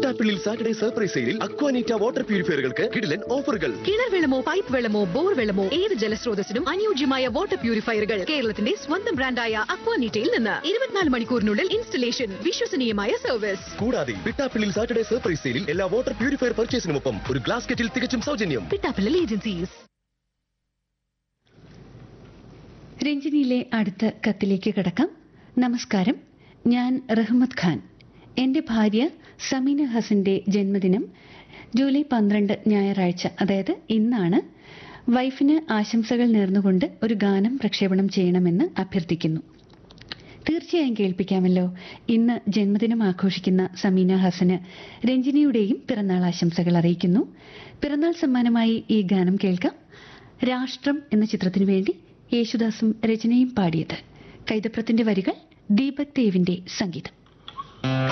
Pittappillil Saturday surprise സെയിലിൽ Aquaneeta water പ്യൂരിഫയറുകൾക്ക് കിടിലൻ ഓഫറുകൾ കിണർ വെള്ളമോ പൈപ്പ് വെള്ളമോ ബോർ വെള്ളമോ ഏത് ജലസ്രോതസ്സിനും അനുയോജ്യമായ വാട്ടർ പ്യൂരിഫയറുകൾ കേരളത്തിന്റെ സ്വന്തം ബ്രാൻഡായ അക്വാനീറ്റയിൽ നിന്ന് ഇരുപത്തിനാല് മണിക്കൂറിനുള്ളിൽ ഇൻസ്റ്റലേഷൻ വിശ്വസനീയമായ സർവീസ് കൂടാതെ പിട്ടാപ്പിള്ളിൽ സാറ്റർഡേ സർപ്രൈസ് സെയിലിൽ എല്ലാ വാട്ടർ പ്യൂരിഫയർ പർച്ചേസിനുമൊപ്പം ഒരു ഗ്ലാസ് കെറ്റിൽ തികച്ചും സൗജന്യം പിട്ടാപ്പിള്ളൽ ഏജൻസീസ് രഞ്ജിനിയിലെ അടുത്ത കത്തിലേക്ക് കിടക്കാം നമസ്കാരം ഞാൻ റഹ്മത്ത് ഖാൻ എൻ്റെ ഭാര്യ സമീന ഹസന്റെ ജന്മദിനം ജൂലൈ പന്ത്രണ്ട് ഞായറാഴ്ച അതായത് ഇന്നാണ് വൈഫിന് ആശംസകൾ നേർന്നുകൊണ്ട് ഒരു ഗാനം പ്രക്ഷേപണം ചെയ്യണമെന്ന് അഭ്യർത്ഥിക്കുന്നു തീർച്ചയായും കേൾപ്പിക്കാമല്ലോ ഇന്ന് ജന്മദിനം ആഘോഷിക്കുന്ന സമീന ഹസന് രഞ്ജിനിയുടെയും പിറന്നാൾ ആശംസകൾ അറിയിക്കുന്നു പിറന്നാൾ സമ്മാനമായി ഈ ഗാനം കേൾക്കാം രാഷ്ട്രം എന്ന ചിത്രത്തിനു വേണ്ടി യേശുദാസും രചനയും പാടിയത് കൈതപ്രത്തിന്റെ വരികൾ ദീപക് ദേവിന്റെ സംഗീതം